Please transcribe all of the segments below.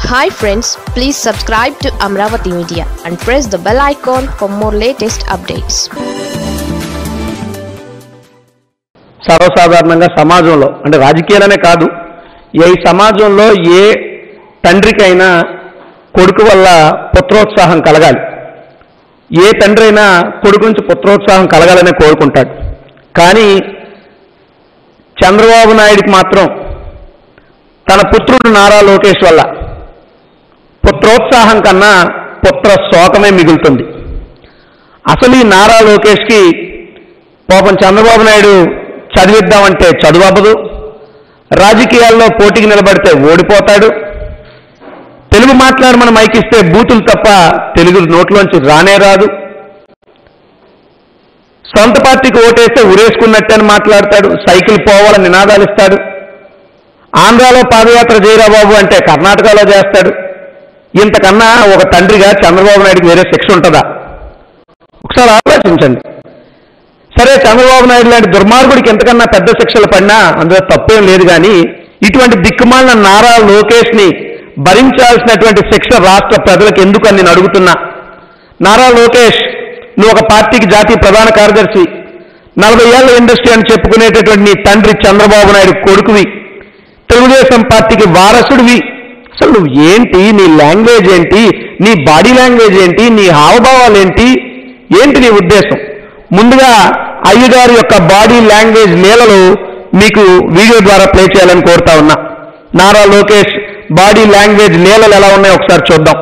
hi friends please subscribe to Amaravati media and press the bell icon for more latest updates సర్వసాధారణంగా సమాజంలో అంటే రాజకీయాలనే కాదు ఏ సమాజంలో ఏ తండ్రికైనా కొడుకు వల్ల పుత్రోత్సాహం కలగాలి ఏ తండ్రి అయినా కొడుకు నుంచి పుత్రోత్సాహం కలగాలని కోరుకుంటాడు కానీ చంద్రబాబు నాయుడికి మాత్రం తన పుత్రుడు నారా లోకేష్ వల్ల పుత్రోత్సాహం కన్నా పుత్ర శోకమే మిగులుతుంది అసలు ఈ నారా లోకేష్కి పాపం చంద్రబాబు నాయుడు చదివిద్దామంటే చదువు అవ్వదు రాజకీయాల్లో పోటీకి నిలబడితే ఓడిపోతాడు తెలుగు మాట్లాడమని మైకిస్తే బూతులు తప్ప తెలుగు నోట్లోంచి రానే రాదు సొంత పార్టీకి ఓటేస్తే ఉరేసుకున్నట్టు అని మాట్లాడతాడు సైకిల్ పోవాలని నినాదాలు ఇస్తాడు ఆంధ్రాలో పాదయాత్ర చేయరా బాబు అంటే కర్ణాటకలో చేస్తాడు ఇంతకన్నా ఒక తండ్రిగా చంద్రబాబు నాయుడికి వేరే శిక్ష ఉంటుందా ఒకసారి ఆలోచించండి సరే చంద్రబాబు నాయుడు లాంటి దుర్మార్గుడికి ఎంతకన్నా పెద్ద శిక్షలు పడినా అందులో తప్పేం లేదు కానీ ఇటువంటి దిక్కుమాలిన నారా లోకేష్ని భరించాల్సినటువంటి శిక్ష రాష్ట్ర ప్రజలకు ఎందుకు అని నేను అడుగుతున్నా నారా లోకేష్ నువ్వు ఒక పార్టీకి జాతీయ ప్రధాన కార్యదర్శి నలభై ఏళ్ల ఇండస్ట్రీ అని చెప్పుకునేటటువంటి నీ తండ్రి చంద్రబాబు నాయుడు కొడుకువి తెలుగుదేశం పార్టీకి వారసుడివి అసలు నువ్వు ఏంటి నీ లాంగ్వేజ్ ఏంటి నీ బాడీ లాంగ్వేజ్ ఏంటి నీ హావభావాలు ఏంటి ఏంటి నీ ఉద్దేశం ముందుగా అయ్యగారి యొక్క బాడీ లాంగ్వేజ్ లీలలు మీకు వీడియో ద్వారా ప్లే చేయాలని కోరుతా ఉన్నా నారా లోకేష్ బాడీ లాంగ్వేజ్ లీలలు ఎలా ఉన్నాయో ఒకసారి చూద్దాం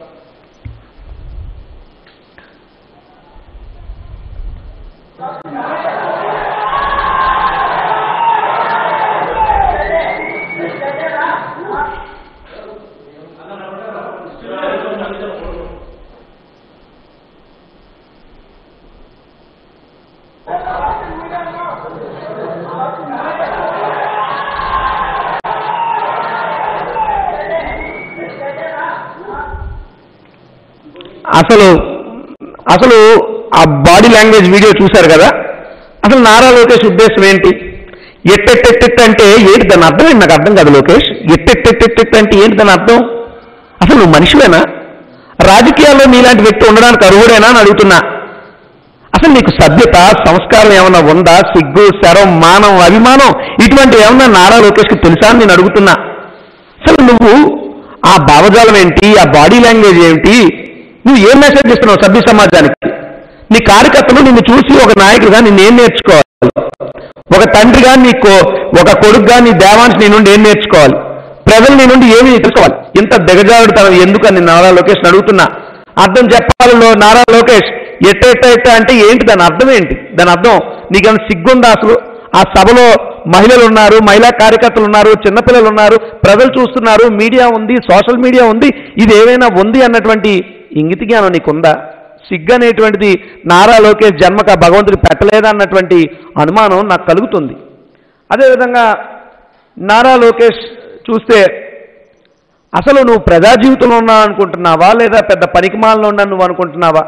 అసలు అసలు ఆ బాడీ లాంగ్వేజ్ వీడియో చూశారు కదా అసలు నారా లోకేష్ ఉద్దేశం ఏంటి ఎట్టెట్టెట్టెట్ అంటే ఏంటి దాని అర్థం ఏంటి నాకు అర్థం కాదు లోకేష్ ఎట్టెట్టెట్టెట్టెట్ అంటే ఏంటి దాని అర్థం అసలు నువ్వు మనిషివేనా రాజకీయాల్లో నీలాంటి వ్యక్తి ఉండడానికి అర్హుడేనా అని అడుగుతున్నా అసలు నీకు సభ్యత సంస్కారం ఏమన్నా ఉందా సిగ్గు శరం మానం అభిమానం ఇటువంటి ఏమన్నా నారా లోకేష్కి తెలుసా అని నేను అడుగుతున్నా అసలు నువ్వు ఆ భావజాలం ఏంటి ఆ బాడీ లాంగ్వేజ్ ఏంటి నువ్వు ఏం మెసేజ్ ఇస్తున్నావు సభ్య సమాజానికి నీ కార్యకర్తలు నిన్ను చూసి ఒక నాయకుడిగా నిన్ను ఏం నేర్చుకోవాలి ఒక తండ్రిగా నీకు ఒక కొడుకుగా నీ దేవాంశ్ నీ నుండి ఏం నేర్చుకోవాలి ప్రజలు నీ నుండి ఏమి తెలుసుకోవాలి ఇంత దిగజారుడు తన ఎందుకని నారా లోకేష్ అడుగుతున్నా అర్థం చెప్పాలి లో- నారా లోకేష్ ఎట్ట ఎట్ట ఎట్ట అంటే ఏంటి దాని అర్థం ఏంటి దాని అర్థం నీకేమైనా సిగ్గుందా అసలు ఆ సభలో మహిళలు ఉన్నారు మహిళా కార్యకర్తలు ఉన్నారు చిన్నపిల్లలు ఉన్నారు ప్రజలు చూస్తున్నారు మీడియా ఉంది సోషల్ మీడియా ఉంది ఇది ఏమైనా ఉంది అన్నటువంటి ఇంగితి జ్ఞానం నీకుందా సిగ్గు అనేటువంటిది నారా లోకేష్ జన్మక భగవంతుడు పెట్టలేదా అన్నటువంటి అనుమానం నాకు కలుగుతుంది అదేవిధంగా నారా లోకేష్ చూస్తే అసలు నువ్వు ప్రజా జీవితంలో ఉన్నావు అనుకుంటున్నావా లేదా పెద్ద పనికిమాలలో ఉన్నా నువ్వు అనుకుంటున్నావా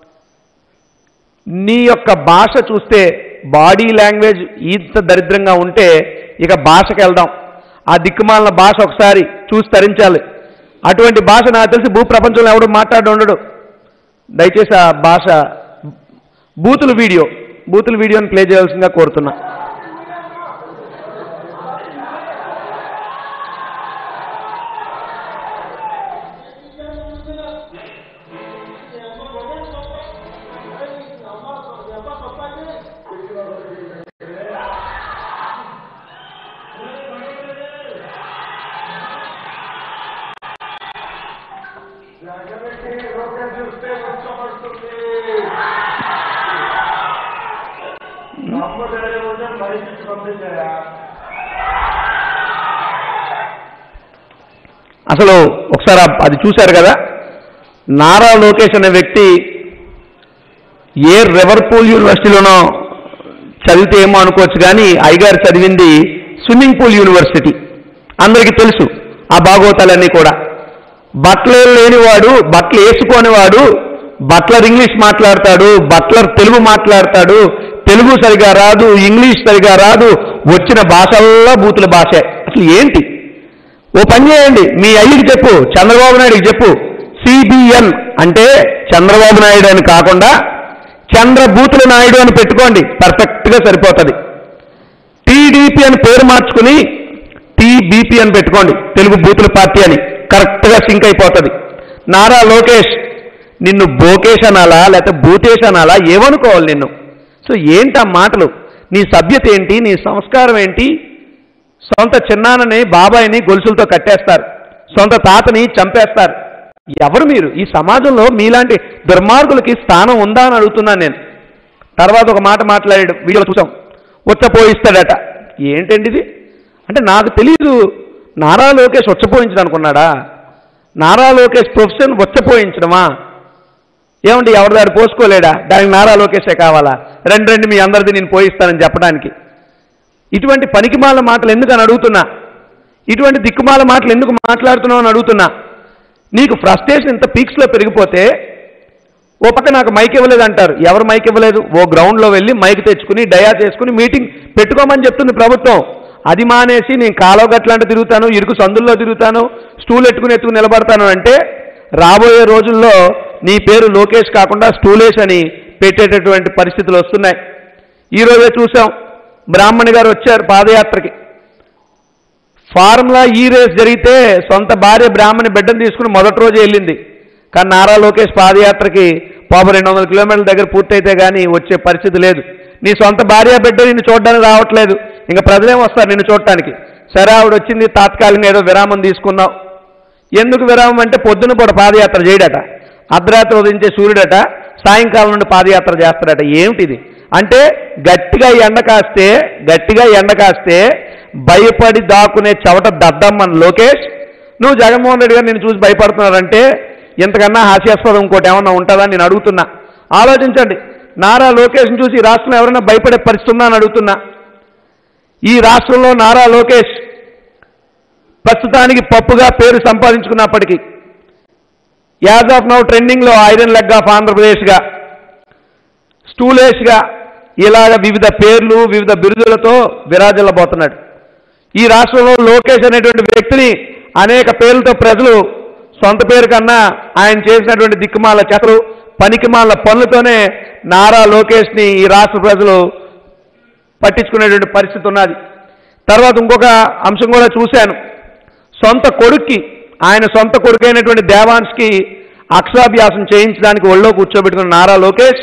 నీ యొక్క భాష చూస్తే బాడీ లాంగ్వేజ్ ఇంత దరిద్రంగా ఉంటే ఇక భాషకి వెళ్దాం ఆ దిక్కుమాలిన భాష ఒకసారి చూసి తరించాలి అటువంటి భాష నాకు తెలిసి భూ ప్రపంచంలో ఎవడు మాట్లాడి ఉండడు దయచేసి ఆ భాష బూతుల వీడియో బూతుల వీడియోని ప్లే చేయాల్సిందిగా కోరుతున్నా జగన్కి రోగం చూస్తే వచ్చబడుతుంది నమ్మదైన ఉంటే బయటికి పంపించారా అసలు ఒకసారి ఆ- అది చూశారు కదా నారా లోకేష్ అనే వ్యక్తి ఏ రివర్పూల్ యూనివర్సిటీలోనో చదివితే ఏమో అనుకోవచ్చు కానీ ఐగారు చదివింది స్విమ్మింగ్ పూల్ యూనివర్సిటీ అందరికీ తెలుసు ఆ భాగవతాలన్నీ కూడా బట్టలు లేనివాడు బట్టలు వేసుకోనివాడు బట్లర్ ఇంగ్లీష్ మాట్లాడతాడు బట్లర్ తెలుగు మాట్లాడతాడు తెలుగు సరిగా రాదు ఇంగ్లీష్ సరిగా రాదు వచ్చిన భాషల్లో బూతుల భాషే అసలు ఏంటి ఓ పని చేయండి మీ అయ్యకి చెప్పు చంద్రబాబు నాయుడికి చెప్పు సిబిఎన్ అంటే చంద్రబాబు నాయుడు అని కాకుండా చంద్రబూతుల నాయుడు అని పెట్టుకోండి పర్ఫెక్ట్గా సరిపోతుంది టీడీపీ అని పేరు మార్చుకుని టీబీపీ అని పెట్టుకోండి తెలుగు బూతుల పార్టీ అని కరెక్ట్గా సింక్ అయిపోతుంది నారా లోకేష్ నిన్ను బోకేష్ అనాలా లేకపోతే భూతేష్ అనాలా ఏమనుకోవాలి నిన్ను సో ఏంటి ఆ మాటలు నీ సభ్యత ఏంటి నీ సంస్కారం ఏంటి సొంత చిన్నాన్నని బాబాయిని గొలుసులతో కట్టేస్తారు సొంత తాతని చంపేస్తారు ఎవరు మీరు ఈ సమాజంలో మీలాంటి దుర్మార్గులకి స్థానం ఉందా అని అడుగుతున్నాను నేను తర్వాత ఒక మాట మాట్లాడాడు వీడియో చూసాం ఉచ్చపోయిస్తాడట ఏంటండి ఇది అంటే నాకు తెలియదు నారా లోకేష్ ఉచ్చపోయించడం అనుకున్నాడా నారా లోకేష్ ప్రొఫెషన్ ఉచ్చపోయించడమా ఏమండి ఎవరి దాడి పోసుకోలేడా దానికి నారా లోకేషే కావాలా రెండు రెండు మీ అందరిది నేను పోయిస్తానని చెప్పడానికి ఇటువంటి పనికిమాల మాటలు ఎందుకు అని అడుగుతున్నా ఇటువంటి దిక్కుమాల మాటలు ఎందుకు మాట్లాడుతున్నావు అని అడుగుతున్నా నీకు ఫ్రస్ట్రేషన్ ఇంత పీక్స్లో పెరిగిపోతే ఓ పక్క నాకు మైక్ ఇవ్వలేదు అంటారు ఎవరు మైక్ ఇవ్వలేదు ఓ గ్రౌండ్లో వెళ్ళి మైక్ తెచ్చుకుని డయా చేసుకుని మీటింగ్ పెట్టుకోమని చెప్తుంది ప్రభుత్వం అది మానేసి నేను కాలో గట్లాంటి తిరుగుతాను ఇరుకు సందుల్లో తిరుగుతాను స్టూల్ ఎట్టుకుని ఎత్తుకుని నిలబడతాను అంటే రాబోయే రోజుల్లో నీ పేరు లోకేష్ కాకుండా స్టూలేష్ అని పెట్టేటటువంటి పరిస్థితులు వస్తున్నాయి ఈ రోజే చూసాం బ్రాహ్మణి గారు వచ్చారు పాదయాత్రకి ఫార్ములా ఈ రేస్ జరిగితే సొంత భార్య బ్రాహ్మణి బిడ్డను తీసుకుని మొదటి రోజే వెళ్ళింది కానీ నారా లోకేష్ పాదయాత్రకి పాప రెండు వందల కిలోమీటర్ల దగ్గర పూర్తయితే కానీ వచ్చే పరిస్థితి లేదు నీ సొంత భార్య బిడ్డ నిన్ను చూడడానికి రావట్లేదు ఇంకా ప్రజలేం వస్తారు నిన్ను చూడటానికి సరే ఆవిడ వచ్చింది తాత్కాలికంగా ఏదో విరామం తీసుకున్నావు ఎందుకు విరామం అంటే పొద్దున పూట పాదయాత్ర చేయడట అర్ధరాత్రి ఉదయించే సూర్యుడట సాయంకాలం నుండి పాదయాత్ర చేస్తాడట ఏమిటిది అంటే గట్టిగా ఎండ కాస్తే గట్టిగా ఎండ కాస్తే భయపడి దాక్కునే చవట దద్దమ్మన్ లోకేష్ నువ్వు జగన్మోహన్ రెడ్డి గారు నేను చూసి భయపడుతున్నారంటే ఇంతకన్నా హాస్యాస్పదం ఇంకోటి ఏమన్నా ఉంటుందా నేను అడుగుతున్నా ఆలోచించండి నారా లోకేష్ని చూసి ఈ రాష్ట్రంలో ఎవరైనా భయపడే పరిస్థితి ఉందా అని అడుగుతున్నా ఈ రాష్ట్రంలో నారా లోకేష్ ప్రస్తుతానికి పప్పుగా పేరు సంపాదించుకున్నప్పటికీ యాజ్ ఆఫ్ నౌ ట్రెండింగ్లో ఐరన్ లెగ్ ఆఫ్ ఆంధ్రప్రదేశ్గా స్టూలేష్గా ఇలాగ వివిధ పేర్లు వివిధ బిరుదులతో విరాజిల్లబోతున్నాడు ఈ రాష్ట్రంలో లోకేష్ అనేటువంటి వ్యక్తిని అనేక పేర్లతో ప్రజలు సొంత పేరు కన్నా ఆయన చేసినటువంటి దిక్కుమాల చెతలు పనికిమాల పనులతోనే నారా లోకేష్ని ఈ రాష్ట్ర ప్రజలు పట్టించుకునేటువంటి పరిస్థితి ఉన్నది తర్వాత ఇంకొక అంశం కూడా చూశాను సొంత కొడుక్కి ఆయన సొంత కొడుకైనటువంటి దేవాన్స్కి అక్షరాభ్యాసం చేయించడానికి ఒళ్ళో కూర్చోబెట్టుకున్న నారా లోకేష్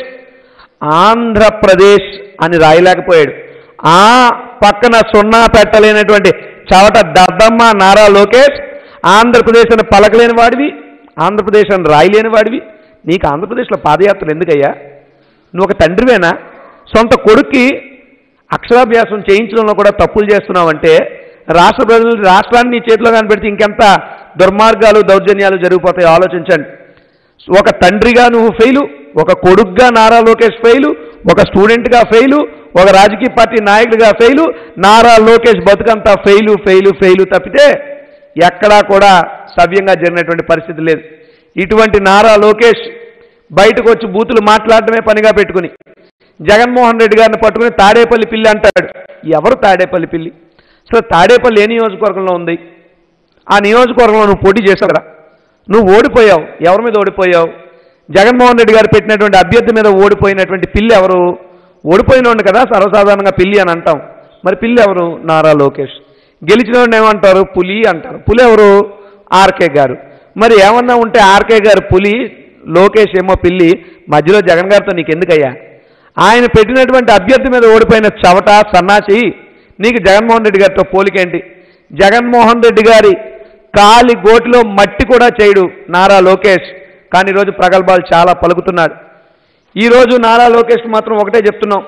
ఆంధ్రప్రదేశ్ అని రాయలేకపోయాడు ఆ పక్కన సున్నా పెట్టలేనటువంటి చవట దద్దమ్మ నారా లోకేష్ ఆంధ్రప్రదేశ్ అని పలకలేని వాడివి ఆంధ్రప్రదేశ్ అని రాయలేని వాడివి నీకు ఆంధ్రప్రదేశ్లో పాదయాత్ర ఎందుకయ్యా నువ్వు ఒక తండ్రివేనా సొంత కొడుక్కి అక్షరాభ్యాసం చేయించడంలో కూడా తప్పులు చేస్తున్నావంటే రాష్ట్ర ప్రజలు రాష్ట్రాన్ని నీ చేతిలో కనిపెడితే ఇంకెంత దుర్మార్గాలు దౌర్జన్యాలు జరిగిపోతాయో ఆలోచించండి ఒక తండ్రిగా నువ్వు ఫెయిలు ఒక కొడుగ్గా నారా లోకేష్ ఫెయిలు ఒక స్టూడెంట్గా ఫెయిలు ఒక రాజకీయ పార్టీ నాయకుడిగా ఫెయిలు నారా లోకేష్ బతుకంతా ఫెయిలు ఫెయిలు ఫెయిలు తప్పితే ఎక్కడా కూడా సవ్యంగా జరిగినటువంటి పరిస్థితి లేదు ఇటువంటి నారా లోకేష్ బయటకు వచ్చి బూతులు మాట్లాడటమే పనిగా పెట్టుకుని జగన్మోహన్ రెడ్డి గారిని పట్టుకుని తాడేపల్లి పిల్లి అంటాడు ఎవరు తాడేపల్లి పిల్లి అసలు తాడేపల్లి ఏ నియోజకవర్గంలో ఉంది ఆ నియోజకవర్గంలో నువ్వు పోటీ చేసావు కదా నువ్వు ఓడిపోయావు ఎవరి మీద ఓడిపోయావు జగన్మోహన్ రెడ్డి గారు పెట్టినటువంటి అభ్యర్థి మీద ఓడిపోయినటువంటి పిల్లి ఎవరు ఓడిపోయినోండి కదా సర్వసాధారణంగా పిల్లి అని అంటాం మరి పిల్లి ఎవరు నారా లోకేష్ గెలిచినోడిని ఏమంటారు పులి అంటారు పులి ఎవరు ఆర్కే గారు మరి ఏమన్నా ఉంటే ఆర్కే గారు పులి లోకేష్ ఏమో పిల్లి మధ్యలో జగన్ గారితో నీకు ఎందుకయ్యా ఆయన పెట్టినటువంటి అభ్యర్థి మీద ఓడిపోయిన చవట సన్నాసి నీకు జగన్మోహన్ రెడ్డి గారితో పోలికేంటి జగన్మోహన్ రెడ్డి గారి కాలి గోటిలో మట్టి కూడా చేయడు నారా లోకేష్ కానీ ఈరోజు ప్రగల్భాలు చాలా పలుకుతున్నాడు ఈరోజు నారా లోకేష్ మాత్రం ఒకటే చెప్తున్నాం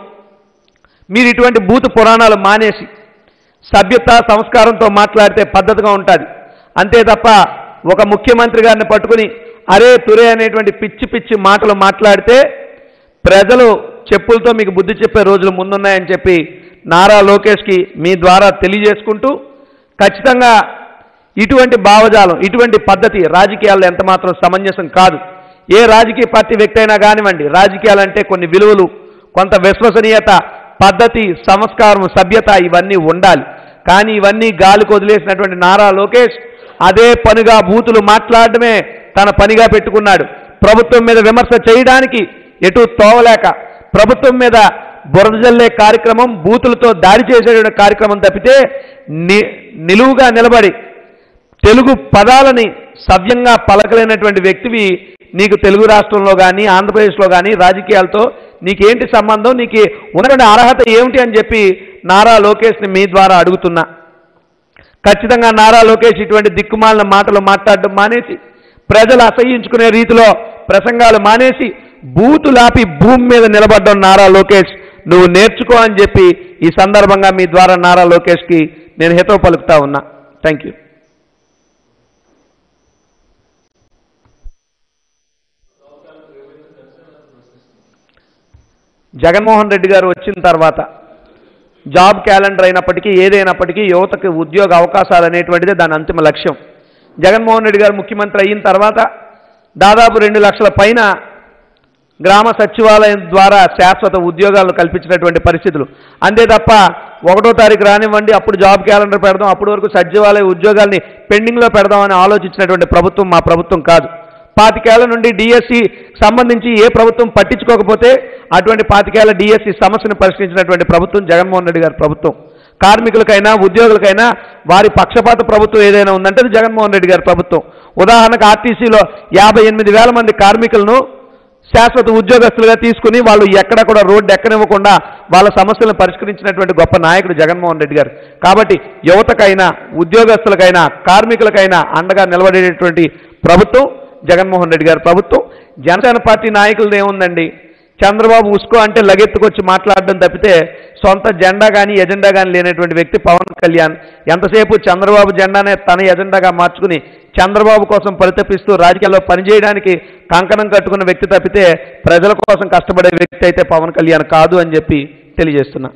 మీరు ఇటువంటి బూతు పురాణాలు మానేసి సభ్యత సంస్కారంతో మాట్లాడితే పద్ధతిగా ఉంటుంది అంతే తప్ప ఒక ముఖ్యమంత్రి గారిని పట్టుకుని అరే తురే అనేటువంటి పిచ్చి పిచ్చి మాటలు మాట్లాడితే ప్రజలు చెప్పులతో మీకు బుద్ధి చెప్పే రోజులు ముందున్నాయని చెప్పి నారా లోకేష్కి మీ ద్వారా తెలియజేసుకుంటూ ఖచ్చితంగా ఇటువంటి భావజాలం ఇటువంటి పద్ధతి రాజకీయాల్లో ఎంత మాత్రం సమంజసం కాదు ఏ రాజకీయ పార్టీ వ్యక్తి అయినా కానివ్వండి రాజకీయాలంటే కొన్ని విలువలు కొంత విశ్వసనీయత పద్ధతి సంస్కారం సభ్యత ఇవన్నీ ఉండాలి కానీ ఇవన్నీ గాలికి వదిలేసినటువంటి నారా లోకేష్ అదే పనిగా బూతులు మాట్లాడడమే తన పనిగా పెట్టుకున్నాడు ప్రభుత్వం మీద విమర్శ చేయడానికి ఎటు తోవలేక ప్రభుత్వం మీద బురద జల్లే కార్యక్రమం బూతులతో దాడి చేసే కార్యక్రమం తప్పితే ని నిలువుగా నిలబడి తెలుగు పదాలని సవ్యంగా పలకలేనటువంటి వ్యక్తివి నీకు తెలుగు రాష్ట్రంలో కానీ ఆంధ్రప్రదేశ్లో కానీ రాజకీయాలతో నీకేంటి సంబంధం నీకు ఉన్నటువంటి అర్హత ఏమిటి అని చెప్పి నారా లోకేష్ని మీ ద్వారా అడుగుతున్నా ఖచ్చితంగా నారా లోకేష్ ఇటువంటి దిక్కుమాలిన మాటలు మాట్లాడడం మానేసి ప్రజలు అసహ్యించుకునే రీతిలో ప్రసంగాలు మానేసి బూతులాపి భూమి మీద నిలబడ్డం నారా లోకేష్ నువ్వు నేర్చుకో అని చెప్పి ఈ సందర్భంగా మీ ద్వారా నారా లోకేష్కి నేను హితవు పలుకుతా ఉన్నా థ్యాంక్ యూ జగన్మోహన్ రెడ్డి గారు వచ్చిన తర్వాత జాబ్ క్యాలెండర్ అయినప్పటికీ ఏదైనప్పటికీ యువతకు ఉద్యోగ అవకాశాలు అనేటువంటిదే దాని అంతిమ లక్ష్యం జగన్మోహన్ రెడ్డి గారు ముఖ్యమంత్రి అయిన తర్వాత దాదాపు రెండు లక్షల పైన గ్రామ సచివాలయం ద్వారా శాశ్వత ఉద్యోగాలు కల్పించినటువంటి పరిస్థితులు అంతే తప్ప ఒకటో తారీఖు రానివ్వండి అప్పుడు జాబ్ క్యాలెండర్ పెడదాం అప్పటి వరకు సచివాలయ ఉద్యోగాల్ని పెండింగ్లో పెడదామని ఆలోచించినటువంటి ప్రభుత్వం మా ప్రభుత్వం కాదు పాతికేళ్ల నుండి డిఎస్సి సంబంధించి ఏ ప్రభుత్వం పట్టించుకోకపోతే అటువంటి పాతికేళ్ల డిఎస్సి సమస్యను పరిష్కరించినటువంటి ప్రభుత్వం జగన్మోహన్ రెడ్డి గారి ప్రభుత్వం కార్మికులకైనా ఉద్యోగులకైనా వారి పక్షపాత ప్రభుత్వం ఏదైనా ఉందంటే అది జగన్మోహన్ రెడ్డి గారి ప్రభుత్వం ఉదాహరణకు ఆర్టీసీలో యాభై ఎనిమిది వేల మంది కార్మికులను శాశ్వత ఉద్యోగస్తులుగా తీసుకుని వాళ్ళు ఎక్కడ కూడా రోడ్డు ఎక్కనివ్వకుండా వాళ్ళ సమస్యలను పరిష్కరించినటువంటి గొప్ప నాయకుడు జగన్మోహన్ రెడ్డి గారు కాబట్టి యువతకైనా ఉద్యోగస్తులకైనా కార్మికులకైనా అండగా నిలబడేటటువంటి ప్రభుత్వం జగన్మోహన్ రెడ్డి గారి ప్రభుత్వం జనసేన పార్టీ నాయకులది ఏముందండి చంద్రబాబు ఉస్కో అంటే లగెత్తుకొచ్చి మాట్లాడడం తప్పితే సొంత జెండా కానీ ఎజెండా కానీ లేనటువంటి వ్యక్తి పవన్ కళ్యాణ్ ఎంతసేపు చంద్రబాబు జెండానే తన ఎజెండాగా మార్చుకుని చంద్రబాబు కోసం పరితపిస్తూ రాజకీయాల్లో పనిచేయడానికి కంకణం కట్టుకున్న వ్యక్తి తప్పితే ప్రజల కోసం కష్టపడే వ్యక్తి అయితే పవన్ కళ్యాణ్ కాదు అని చెప్పి తెలియజేస్తున్నా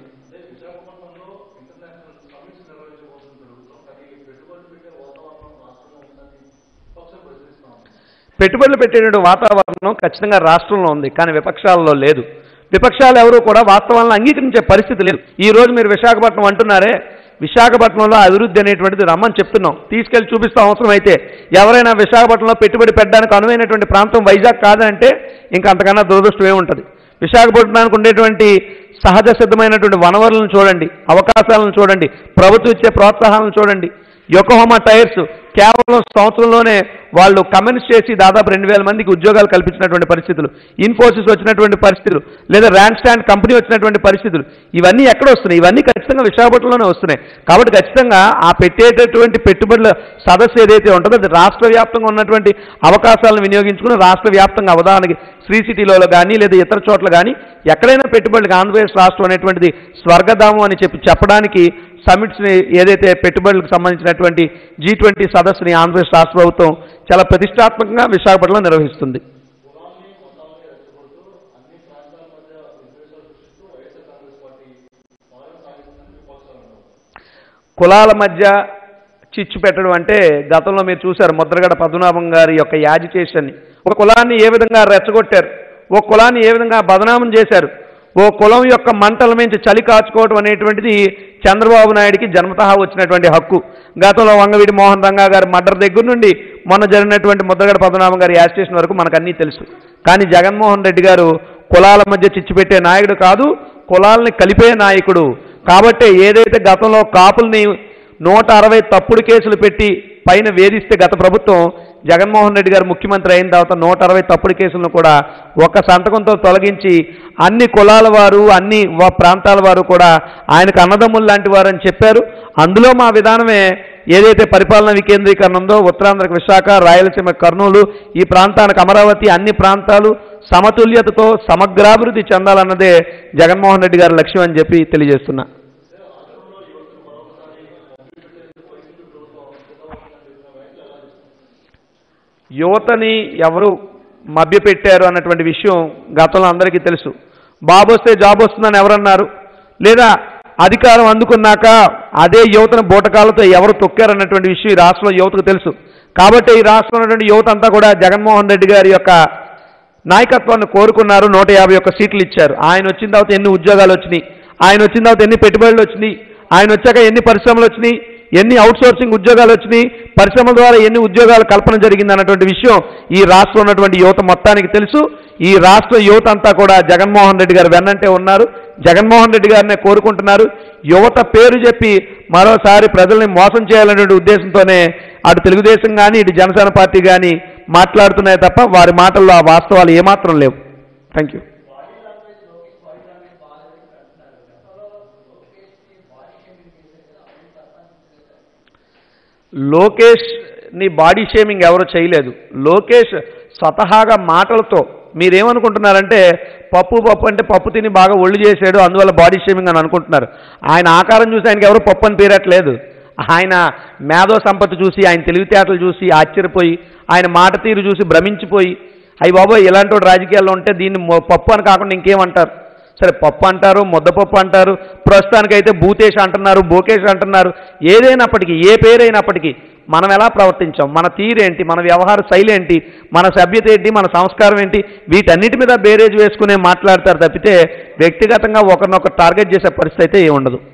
పెట్టుబడులు పెట్టేటువంటి వాతావరణం ఖచ్చితంగా రాష్ట్రంలో ఉంది కానీ విపక్షాలలో లేదు విపక్షాలు ఎవరు కూడా వాస్తవాలను అంగీకరించే పరిస్థితి లేదు ఈ రోజు మీరు విశాఖపట్నం అంటున్నారే విశాఖపట్నంలో అభివృద్ధి అనేటువంటిది రమ్మని చెప్తున్నాం తీసుకెళ్లి చూపిస్తాం అవసరం అయితే ఎవరైనా విశాఖపట్నంలో పెట్టుబడి పెట్టడానికి అనువైనటువంటి ప్రాంతం వైజాగ్ కాదంటే ఇంకా అంతకన్నా దురదృష్టం ఏముంటుంది విశాఖపట్నానికి ఉండేటువంటి సహజ సిద్ధమైనటువంటి వనరులను చూడండి అవకాశాలను చూడండి ప్రభుత్వం ఇచ్చే ప్రోత్సాహాలను చూడండి యొకహోమా టైర్స్ కేవలం సంవత్సరంలోనే వాళ్ళు కమెంట్స్ చేసి దాదాపు రెండు వేల మందికి ఉద్యోగాలు కల్పించినటువంటి పరిస్థితులు ఇన్ఫోసిస్ వచ్చినటువంటి పరిస్థితులు లేదా ర్యాండ్ స్టాండ్ కంపెనీ వచ్చినటువంటి పరిస్థితులు ఇవన్నీ ఎక్కడ వస్తున్నాయి ఇవన్నీ ఖచ్చితంగా విశాఖపట్నంలోనే వస్తున్నాయి కాబట్టి ఖచ్చితంగా ఆ పెట్టేటటువంటి పెట్టుబడుల సదస్సు ఏదైతే ఉంటుందో అది రాష్ట్ర వ్యాప్తంగా ఉన్నటువంటి అవకాశాలను వినియోగించుకుని రాష్ట్ర వ్యాప్తంగా ఉదాహరణకి శ్రీ సిటీలో కానీ లేదా ఇతర చోట్ల కానీ ఎక్కడైనా పెట్టుబడులకు ఆంధ్రప్రదేశ్ రాష్ట్రం అనేటువంటిది స్వర్గధామం అని చెప్పి చెప్పడానికి సమిట్స్ని ఏదైతే పెట్టుబడులకు సంబంధించినటువంటి జీ ట్వంటీ సదస్సుని ఆంధ్రప్రదేశ్ రాష్ట్ర ప్రభుత్వం చాలా ప్రతిష్టాత్మకంగా విశాఖపట్నంలో నిర్వహిస్తుంది కులాల మధ్య చిచ్చు పెట్టడం అంటే గతంలో మీరు చూశారు ముద్రగడ పద్మనాభం గారి యొక్క యాజిటేషన్ని ఒక కులాన్ని ఏ విధంగా రెచ్చగొట్టారు ఓ కులాన్ని ఏ విధంగా బదనామం చేశారు ఓ కులం యొక్క మంటల మించి చలి కాచుకోవడం అనేటువంటిది చంద్రబాబు నాయుడికి జన్మతహా వచ్చినటువంటి హక్కు గతంలో వంగవీడి మోహన్ రంగా గారి మర్డర్ దగ్గర నుండి మొన్న జరిగినటువంటి ముద్రగడ పద్మనాభం గారి యాజిటేషన్ వరకు మనకు అన్నీ తెలుసు కానీ జగన్మోహన్ రెడ్డి గారు కులాల మధ్య చిచ్చు పెట్టే నాయకుడు కాదు కులాలని కలిపే నాయకుడు కాబట్టి ఏదైతే గతంలో కాపుల్ని నూట అరవై తప్పుడు కేసులు పెట్టి పైన వేధిస్తే గత ప్రభుత్వం జగన్మోహన్ రెడ్డి గారు ముఖ్యమంత్రి అయిన తర్వాత నూట అరవై తప్పుడు కేసులను కూడా ఒక సంతకంతో తొలగించి అన్ని కులాల వారు అన్ని వ- ప్రాంతాల వారు కూడా ఆయనకు అన్నదమ్ములు లాంటి వారు అని చెప్పారు అందులో మా విధానమే ఏదైతే పరిపాలన వికేంద్రీకరణ ఉందో ఉత్తరాంధ్రకు విశాఖ రాయలసీమ కర్నూలు ఈ ప్రాంతానికి అమరావతి అన్ని ప్రాంతాలు సమతుల్యతతో సమగ్రాభివృద్ధి చెందాలన్నదే జగన్మోహన్ రెడ్డి గారి లక్ష్యం అని చెప్పి తెలియజేస్తున్నా యువతని ఎవరు మభ్యపెట్టారు అన్నటువంటి విషయం గతంలో అందరికీ తెలుసు బాబు వస్తే జాబ్ వస్తుందని ఎవరన్నారు లేదా అధికారం అందుకున్నాక అదే యువతను బూటకాలతో ఎవరు తొక్కారన్నటువంటి విషయం ఈ రాష్ట్రంలో యువతకు తెలుసు కాబట్టి ఈ రాష్ట్రంలో ఉన్నటువంటి యువత అంతా కూడా జగన్మోహన్ రెడ్డి గారి యొక్క నాయకత్వాన్ని కోరుకున్నారు నూట యాభై ఒక్క సీట్లు ఇచ్చారు ఆయన వచ్చిన తర్వాత ఎన్ని ఉద్యోగాలు వచ్చినాయి ఆయన వచ్చిన తర్వాత ఎన్ని పెట్టుబడులు వచ్చినాయి ఆయన వచ్చాక ఎన్ని పరిశ్రమలు వచ్చినాయి ఎన్ని అవుట్సోర్సింగ్ ఉద్యోగాలు వచ్చినాయి పరిశ్రమల ద్వారా ఎన్ని ఉద్యోగాల కల్పన జరిగింది అన్నటువంటి విషయం ఈ రాష్ట్రంలో ఉన్నటువంటి యువత మొత్తానికి తెలుసు ఈ రాష్ట్ర యువత అంతా కూడా జగన్మోహన్ రెడ్డి గారు వెన్నంటే ఉన్నారు జగన్మోహన్ రెడ్డి గారినే కోరుకుంటున్నారు యువత పేరు చెప్పి మరోసారి ప్రజల్ని మోసం చేయాలనేటువంటి ఉద్దేశంతోనే అటు తెలుగుదేశం కానీ ఇటు జనసేన పార్టీ కానీ మాట్లాడుతున్నాయి తప్ప వారి మాటల్లో ఆ వాస్తవాలు ఏమాత్రం లేవు థ్యాంక్ యూ లోకేష్ ని బాడీ షేమింగ్ ఎవరు చేయలేదు లోకేష్ స్వతహాగా మాటలతో మీరేమనుకుంటున్నారంటే పప్పు పప్పు అంటే పప్పు తిని బాగా ఒళ్ళు చేసాడు అందువల్ల బాడీ షేమింగ్ అని అనుకుంటున్నారు ఆయన ఆకారం చూసి ఆయనకి ఎవరు పప్పు అని పేరట్లేదు ఆయన మేధో సంపత్తి చూసి ఆయన తెలివితేటలు చూసి ఆశ్చర్యపోయి ఆయన మాట తీరు చూసి భ్రమించిపోయి అయ్యి బాబోయ్ ఇలాంటి వాడు రాజకీయాల్లో ఉంటే దీన్ని మొ- పప్పు అని కాకుండా ఇంకేమంటారు సరే పప్పు అంటారు ముద్దపప్పు అంటారు ప్రస్తుతానికైతే భూతేష్ అంటున్నారు బోకేష్ అంటున్నారు ఏదైనప్పటికీ ఏ పేరైనప్పటికీ మనం ఎలా ప్రవర్తించాం మన తీరేంటి మన వ్యవహార శైలి ఏంటి మన సభ్యత ఏంటి మన సంస్కారం ఏంటి వీటన్నిటి మీద బేరేజ్ వేసుకునే మాట్లాడతారు తప్పితే వ్యక్తిగతంగా ఒకరినొకరు టార్గెట్ చేసే పరిస్థితి అయితే ఏమి ఉండదు